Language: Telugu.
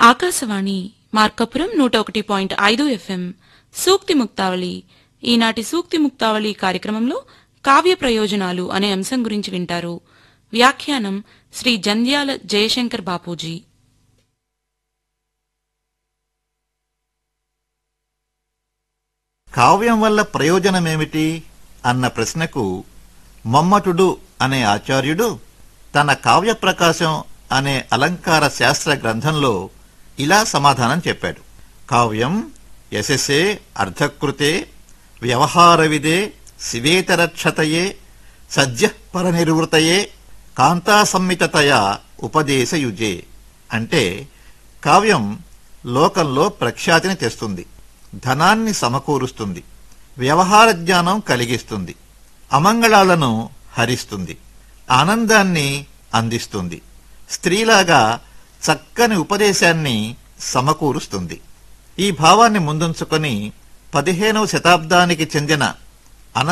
ఆకాశవాణి మార్కపురం నూట ఒకటి పాయింట్ ఐదు ఎఫ్ఎం సూక్తి ముక్తావళి ఈనాటి సూక్తి ముక్తావళి కార్యక్రమంలో కావ్య ప్రయోజనాలు అనే అంశం గురించి వింటారు వ్యాఖ్యానం శ్రీ జంధ్యాల జయశంకర్ బాపూజీ కావ్యం వల్ల ప్రయోజనమేమిటి అన్న ప్రశ్నకు మమ్మటుడు అనే ఆచార్యుడు తన కావ్య ప్రకాశం అనే అలంకార శాస్త్ర గ్రంథంలో ఇలా సమాధానం చెప్పాడు కావ్యం యశసే అర్ధకృతే వ్యవహారవిదే శివేతరక్షతయే సద్య పరనిర్వృతయే కాంతాసమ్మితతయా ఉపదేశయుజే అంటే కావ్యం లోకంలో ప్రఖ్యాతిని తెస్తుంది ధనాన్ని సమకూరుస్తుంది వ్యవహార జ్ఞానం కలిగిస్తుంది అమంగళాలను హరిస్తుంది ఆనందాన్ని అందిస్తుంది స్త్రీలాగా చక్కని ఉపదేశాన్ని సమకూరుస్తుంది ఈ భావాన్ని ముందుంచుకొని పదిహేనవ శతాబ్దానికి చెందిన